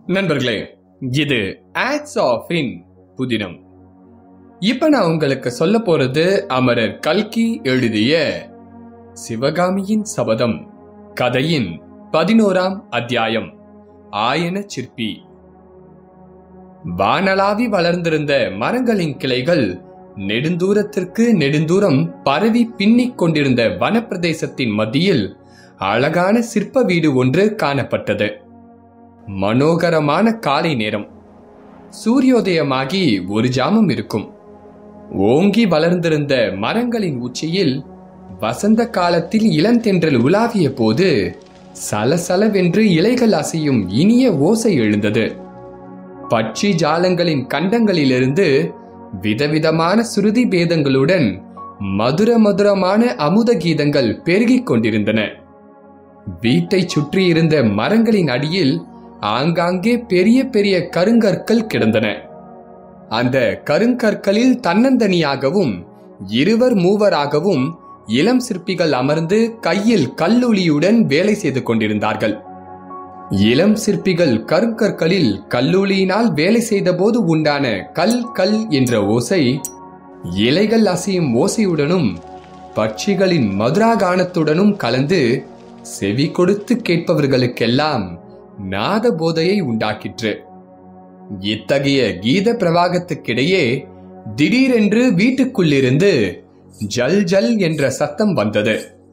நண்பர்களே இது ads of in புதினம் இப்ப நான் உங்களுக்கு சொல்ல போறது அமரர் கல்கி எழுதிய சிவகாமியின் சபதம் கதையின் பதினோராம் அத்தியாயம் ஆயன சிற்பி வானளாவி வளர்ந்திருந்த மரங்களின் கிளைகள் நெடுந்தூரத்திற்கு நெடுந்தூரம் பரவி பின்னிக் கொண்டிருந்த வனப்பிரதேசத்தின் மத்தியில் அழகான சிற்ப வீடு ஒன்று காணப்பட்டது மனோகரமான காலை நேரம் சூரியோதயமாகி ஒரு ஜாமம் இருக்கும் ஓங்கி வளர்ந்திருந்த மரங்களின் உச்சியில் வசந்த காலத்தில் இளந்தென்றல் உலாவிய போது சலசலவென்று இலைகள் அசையும் இனிய ஓசை எழுந்தது பட்சி ஜாலங்களின் கண்டங்களிலிருந்து விதவிதமான சுருதி பேதங்களுடன் மதுர மதுரமான அமுத கீதங்கள் பெருகிக் கொண்டிருந்தன வீட்டை சுற்றி இருந்த மரங்களின் அடியில் ஆங்காங்கே பெரிய பெரிய கருங்கற்கள் கிடந்தன அந்த கருங்கற்களில் தன்னந்தனியாகவும் இருவர் மூவராகவும் இளம் சிற்பிகள் அமர்ந்து கையில் கல்லூலியுடன் வேலை செய்து கொண்டிருந்தார்கள் இளம் சிற்பிகள் கருங்கற்களில் கல்லூலியினால் வேலை செய்தபோது உண்டான கல் கல் என்ற ஓசை இலைகள் அசையும் ஓசையுடனும் பட்சிகளின் மதுராகானத்துடனும் கலந்து செவி கொடுத்து கேட்பவர்களுக்கெல்லாம் நாத போதையை உண்டாக்கிற்று இத்தகைய கீத பிரவாகத்துக்கிடையே திடீரென்று வீட்டுக்குள்ளிருந்து ஜல் ஜல் என்ற சத்தம் வந்தது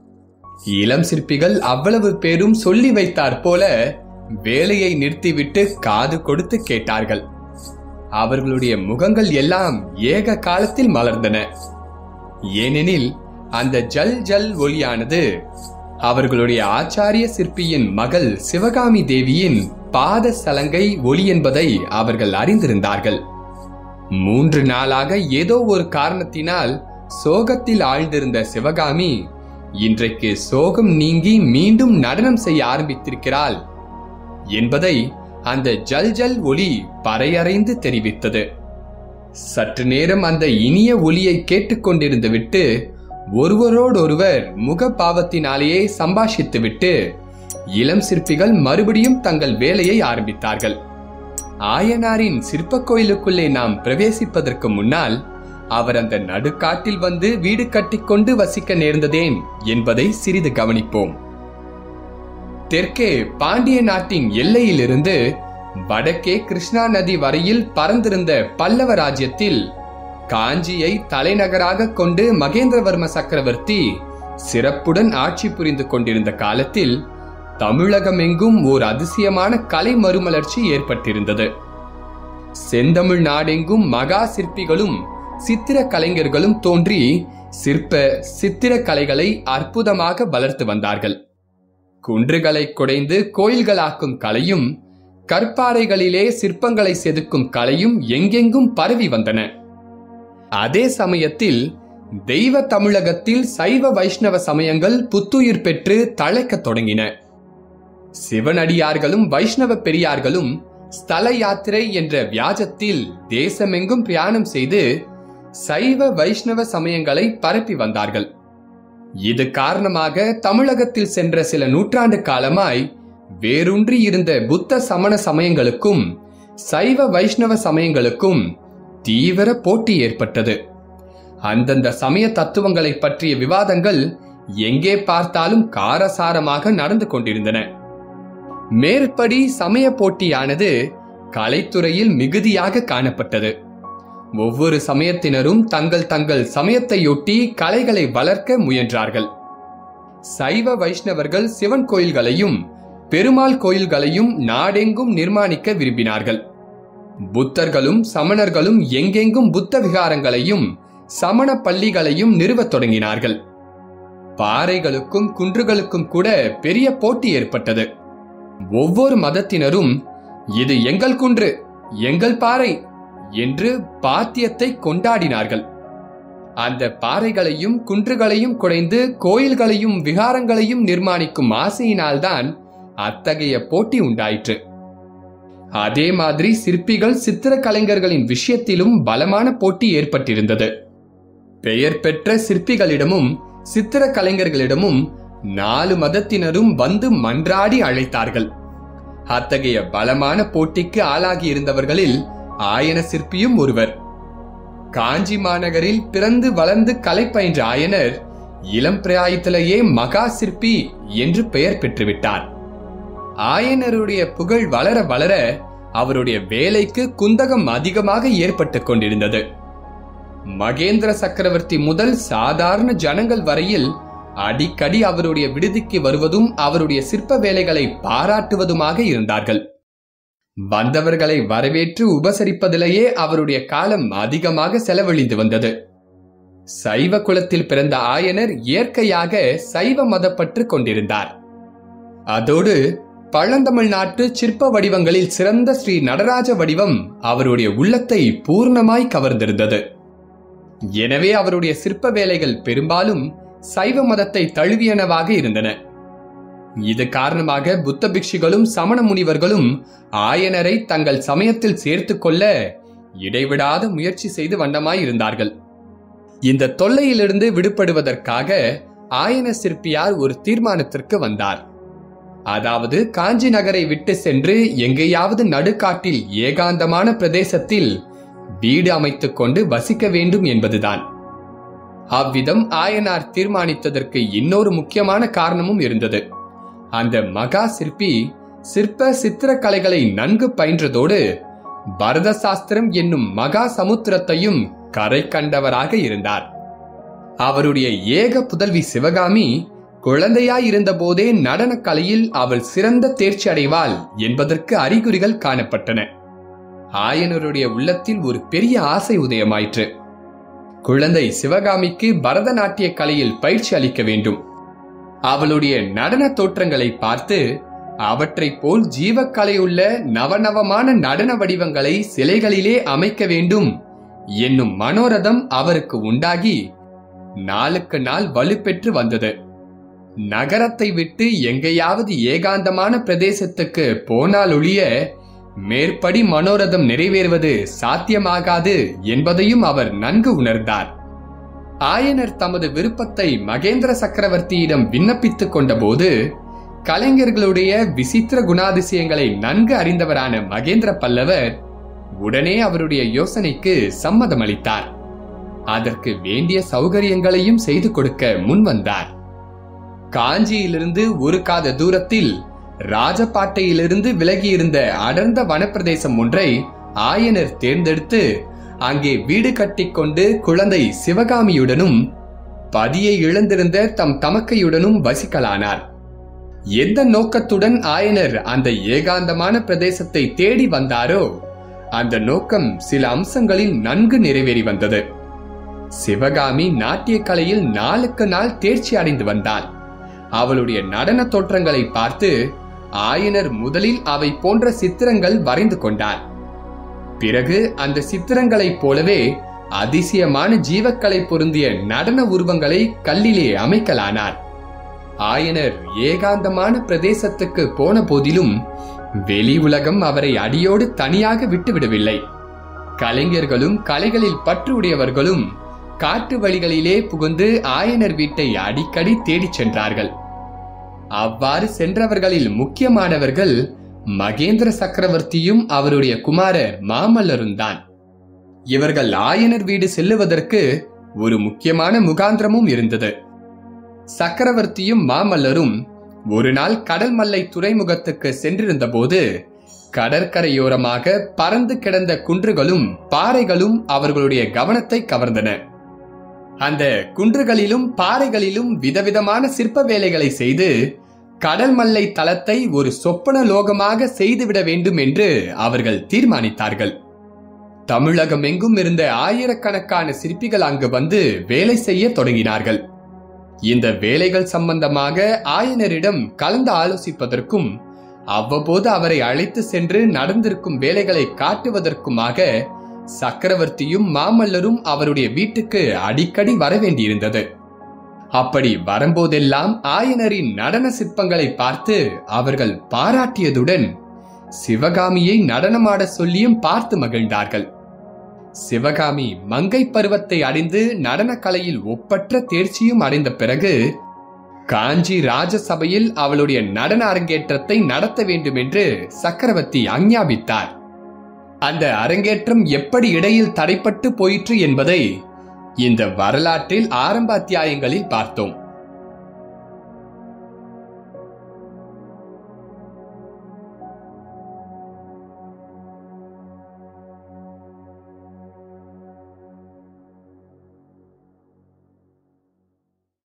இளம் சிற்பிகள் அவ்வளவு பேரும் சொல்லி வைத்தாற் போல வேலையை நிறுத்திவிட்டு காது கொடுத்து கேட்டார்கள் அவர்களுடைய முகங்கள் எல்லாம் ஏக காலத்தில் மலர்ந்தன ஏனெனில் அந்த ஜல் ஜல் ஒலியானது அவர்களுடைய ஆச்சாரிய சிற்பியின் மகள் சிவகாமி தேவியின் பாத சலங்கை ஒலி என்பதை அவர்கள் அறிந்திருந்தார்கள் மூன்று நாளாக ஏதோ ஒரு காரணத்தினால் சோகத்தில் ஆழ்ந்திருந்த சிவகாமி இன்றைக்கு சோகம் நீங்கி மீண்டும் நடனம் செய்ய ஆரம்பித்திருக்கிறாள் என்பதை அந்த ஜல் ஜல் ஒலி பறையறைந்து தெரிவித்தது சற்று நேரம் அந்த இனிய ஒலியை கேட்டுக்கொண்டிருந்து விட்டு ஒருவரோடொருவர் முகபாவத்தினாலேயே சம்பாஷித்துவிட்டு இளம் சிற்பிகள் மறுபடியும் தங்கள் வேலையை ஆரம்பித்தார்கள் ஆயனாரின் சிற்ப கோயிலுக்குள்ளே நாம் பிரவேசிப்பதற்கு முன்னால் அவர் அந்த நடுக்காட்டில் வந்து வீடு கட்டிக்கொண்டு வசிக்க நேர்ந்ததேன் என்பதை சிறிது கவனிப்போம் தெற்கே பாண்டிய நாட்டின் எல்லையிலிருந்து வடக்கே கிருஷ்ணா நதி வரையில் பறந்திருந்த பல்லவ ராஜ்யத்தில் காஞ்சியை தலைநகராக கொண்டு மகேந்திரவர்ம சக்கரவர்த்தி சிறப்புடன் ஆட்சி புரிந்து கொண்டிருந்த காலத்தில் தமிழகமெங்கும் ஓர் அதிசயமான கலை மறுமலர்ச்சி ஏற்பட்டிருந்தது செந்தமிழ் நாடெங்கும் மகா சிற்பிகளும் சித்திர கலைஞர்களும் தோன்றி சிற்ப சித்திர கலைகளை அற்புதமாக வளர்த்து வந்தார்கள் குன்றுகளை குடைந்து கோயில்களாக்கும் கலையும் கற்பாறைகளிலே சிற்பங்களை செதுக்கும் கலையும் எங்கெங்கும் பரவி வந்தன அதே சமயத்தில் தெய்வ தமிழகத்தில் சைவ வைஷ்ணவ சமயங்கள் புத்துயிர் பெற்று தழைக்கத் தொடங்கின சிவனடியார்களும் வைஷ்ணவ பெரியார்களும் ஸ்தல யாத்திரை என்ற வியாஜத்தில் தேசமெங்கும் பிரயாணம் செய்து சைவ வைஷ்ணவ சமயங்களை பரப்பி வந்தார்கள் இது காரணமாக தமிழகத்தில் சென்ற சில நூற்றாண்டு காலமாய் வேரூன்றி இருந்த புத்த சமண சமயங்களுக்கும் சைவ வைஷ்ணவ சமயங்களுக்கும் தீவிர போட்டி ஏற்பட்டது அந்தந்த சமய தத்துவங்களை பற்றிய விவாதங்கள் எங்கே பார்த்தாலும் காரசாரமாக நடந்து கொண்டிருந்தன மேற்படி சமய போட்டியானது கலைத்துறையில் மிகுதியாக காணப்பட்டது ஒவ்வொரு சமயத்தினரும் தங்கள் தங்கள் சமயத்தையொட்டி கலைகளை வளர்க்க முயன்றார்கள் சைவ வைஷ்ணவர்கள் சிவன் கோயில்களையும் பெருமாள் கோயில்களையும் நாடெங்கும் நிர்மாணிக்க விரும்பினார்கள் புத்தர்களும் சமணர்களும் எங்கெங்கும் புத்த விகாரங்களையும் சமண பள்ளிகளையும் நிறுவத் தொடங்கினார்கள் பாறைகளுக்கும் குன்றுகளுக்கும் கூட பெரிய போட்டி ஏற்பட்டது ஒவ்வொரு மதத்தினரும் இது எங்கள் குன்று எங்கள் பாறை என்று பாத்தியத்தை கொண்டாடினார்கள் அந்த பாறைகளையும் குன்றுகளையும் குடைந்து கோயில்களையும் விகாரங்களையும் நிர்மாணிக்கும் ஆசையினால்தான் அத்தகைய போட்டி உண்டாயிற்று அதே மாதிரி சிற்பிகள் சித்திர கலைஞர்களின் விஷயத்திலும் பலமான போட்டி ஏற்பட்டிருந்தது பெயர் பெற்ற சிற்பிகளிடமும் சித்திர கலைஞர்களிடமும் நாலு மதத்தினரும் வந்து மன்றாடி அழைத்தார்கள் அத்தகைய பலமான போட்டிக்கு ஆளாகி இருந்தவர்களில் ஆயன சிற்பியும் ஒருவர் காஞ்சி மாநகரில் பிறந்து வளர்ந்து கலை பயின்ற ஆயனர் இளம் பிராயத்திலேயே மகா சிற்பி என்று பெயர் பெற்றுவிட்டார் ஆயனருடைய புகழ் வளர வளர அவருடைய வேலைக்கு குந்தகம் அதிகமாக ஏற்பட்டுக் கொண்டிருந்தது மகேந்திர சக்கரவர்த்தி முதல் சாதாரண ஜனங்கள் வரையில் அடிக்கடி அவருடைய விடுதிக்கு வருவதும் அவருடைய சிற்ப வேலைகளை பாராட்டுவதுமாக இருந்தார்கள் வந்தவர்களை வரவேற்று உபசரிப்பதிலேயே அவருடைய காலம் அதிகமாக செலவழிந்து வந்தது சைவ குலத்தில் பிறந்த ஆயனர் இயற்கையாக சைவ மதப்பற்று கொண்டிருந்தார் அதோடு பழந்தமிழ்நாட்டு சிற்ப வடிவங்களில் சிறந்த ஸ்ரீ நடராஜ வடிவம் அவருடைய உள்ளத்தை பூர்ணமாய் கவர்ந்திருந்தது எனவே அவருடைய சிற்ப வேலைகள் பெரும்பாலும் சைவ மதத்தை தழுவியனவாக இருந்தன இது காரணமாக புத்த பிக்ஷுகளும் சமண முனிவர்களும் ஆயனரை தங்கள் சமயத்தில் சேர்த்துக் கொள்ள இடைவிடாத முயற்சி செய்து வண்ணமாய் இருந்தார்கள் இந்த தொல்லையிலிருந்து விடுபடுவதற்காக ஆயன சிற்பியார் ஒரு தீர்மானத்திற்கு வந்தார் அதாவது காஞ்சி நகரை விட்டு சென்று எங்கேயாவது நடுக்காட்டில் ஏகாந்தமான பிரதேசத்தில் வீடு அமைத்துக் கொண்டு வசிக்க வேண்டும் என்பதுதான் அவ்விதம் ஆயனார் தீர்மானித்ததற்கு இன்னொரு முக்கியமான காரணமும் இருந்தது அந்த மகா சிற்பி சிற்ப சித்திரக்கலைகளை நன்கு பயின்றதோடு பரத சாஸ்திரம் என்னும் மகா சமுத்திரத்தையும் கரை கண்டவராக இருந்தார் அவருடைய ஏக புதல்வி சிவகாமி குழந்தையாயிருந்த போதே நடனக் கலையில் அவள் சிறந்த தேர்ச்சி அடைவாள் என்பதற்கு அறிகுறிகள் காணப்பட்டன ஆயனருடைய உள்ளத்தில் ஒரு பெரிய ஆசை உதயமாயிற்று குழந்தை சிவகாமிக்கு பரதநாட்டிய கலையில் பயிற்சி அளிக்க வேண்டும் அவளுடைய நடன தோற்றங்களை பார்த்து அவற்றைப் போல் ஜீவக்கலையுள்ள நவநவமான நடன வடிவங்களை சிலைகளிலே அமைக்க வேண்டும் என்னும் மனோரதம் அவருக்கு உண்டாகி நாளுக்கு நாள் வலுப்பெற்று வந்தது நகரத்தை விட்டு எங்கேயாவது ஏகாந்தமான பிரதேசத்துக்கு போனால் ஒழிய மேற்படி மனோரதம் நிறைவேறுவது சாத்தியமாகாது என்பதையும் அவர் நன்கு உணர்ந்தார் ஆயனர் தமது விருப்பத்தை மகேந்திர சக்கரவர்த்தியிடம் விண்ணப்பித்துக் கொண்டபோது கலைஞர்களுடைய விசித்திர குணாதிசயங்களை நன்கு அறிந்தவரான மகேந்திர பல்லவர் உடனே அவருடைய யோசனைக்கு சம்மதமளித்தார் அதற்கு வேண்டிய சௌகரியங்களையும் செய்து கொடுக்க முன்வந்தார் காஞ்சியிலிருந்து ஒரு காத தூரத்தில் ராஜபாட்டையிலிருந்து விலகியிருந்த அடர்ந்த வனப்பிரதேசம் ஒன்றை ஆயனர் தேர்ந்தெடுத்து அங்கே வீடு கட்டிக்கொண்டு குழந்தை சிவகாமியுடனும் பதியை இழந்திருந்த தம் தமக்கையுடனும் வசிக்கலானார் எந்த நோக்கத்துடன் ஆயனர் அந்த ஏகாந்தமான பிரதேசத்தை தேடி வந்தாரோ அந்த நோக்கம் சில அம்சங்களில் நன்கு நிறைவேறி வந்தது சிவகாமி நாட்டிய கலையில் நாளுக்கு நாள் தேர்ச்சி அடைந்து வந்தாள் அவளுடைய நடன தோற்றங்களை பார்த்து ஆயனர் முதலில் அவை போன்ற சித்திரங்கள் வரைந்து கொண்டார் பிறகு அந்த சித்திரங்களைப் போலவே அதிசயமான ஜீவக்கலை பொருந்திய நடன உருவங்களை கல்லிலே அமைக்கலானார் ஆயனர் ஏகாந்தமான பிரதேசத்துக்கு போன போதிலும் வெளி உலகம் அவரை அடியோடு தனியாக விட்டுவிடவில்லை கலைஞர்களும் கலைகளில் பற்று உடையவர்களும் காட்டு வழிகளிலே புகுந்து ஆயனர் வீட்டை அடிக்கடி தேடிச் சென்றார்கள் அவ்வாறு சென்றவர்களில் முக்கியமானவர்கள் மகேந்திர சக்கரவர்த்தியும் அவருடைய குமாரர் மாமல்லரும் தான் இவர்கள் ஆயனர் வீடு செல்லுவதற்கு ஒரு முக்கியமான முகாந்திரமும் இருந்தது சக்கரவர்த்தியும் மாமல்லரும் ஒரு நாள் கடல் மல்லை துறைமுகத்துக்கு சென்றிருந்தபோது கடற்கரையோரமாக பறந்து கிடந்த குன்றுகளும் பாறைகளும் அவர்களுடைய கவனத்தை கவர்ந்தன அந்த குன்றுகளிலும் பாறைகளிலும் விதவிதமான சிற்ப வேலைகளை செய்து கடல் மல்லை தளத்தை ஒரு சொப்பன லோகமாக செய்துவிட வேண்டும் என்று அவர்கள் தீர்மானித்தார்கள் தமிழகம் எங்கும் இருந்த ஆயிரக்கணக்கான சிற்பிகள் அங்கு வந்து வேலை செய்ய தொடங்கினார்கள் இந்த வேலைகள் சம்பந்தமாக ஆயனரிடம் கலந்து ஆலோசிப்பதற்கும் அவ்வப்போது அவரை அழைத்து சென்று நடந்திருக்கும் வேலைகளை காட்டுவதற்குமாக சக்கரவர்த்தியும் மாமல்லரும் அவருடைய வீட்டுக்கு அடிக்கடி வரவேண்டியிருந்தது அப்படி வரும்போதெல்லாம் ஆயனரின் நடன சிற்பங்களை பார்த்து அவர்கள் பாராட்டியதுடன் சிவகாமியை நடனமாட சொல்லியும் பார்த்து மகிழ்ந்தார்கள் சிவகாமி மங்கை பருவத்தை அடைந்து நடனக் கலையில் ஒப்பற்ற தேர்ச்சியும் அடைந்த பிறகு காஞ்சி ராஜசபையில் அவளுடைய நடன அரங்கேற்றத்தை நடத்த வேண்டும் என்று சக்கரவர்த்தி ஆஞ்ஞாபித்தார் அந்த அரங்கேற்றம் எப்படி இடையில் தடைப்பட்டு போயிற்று என்பதை இந்த வரலாற்றில் ஆரம்ப அத்தியாயங்களில் பார்த்தோம்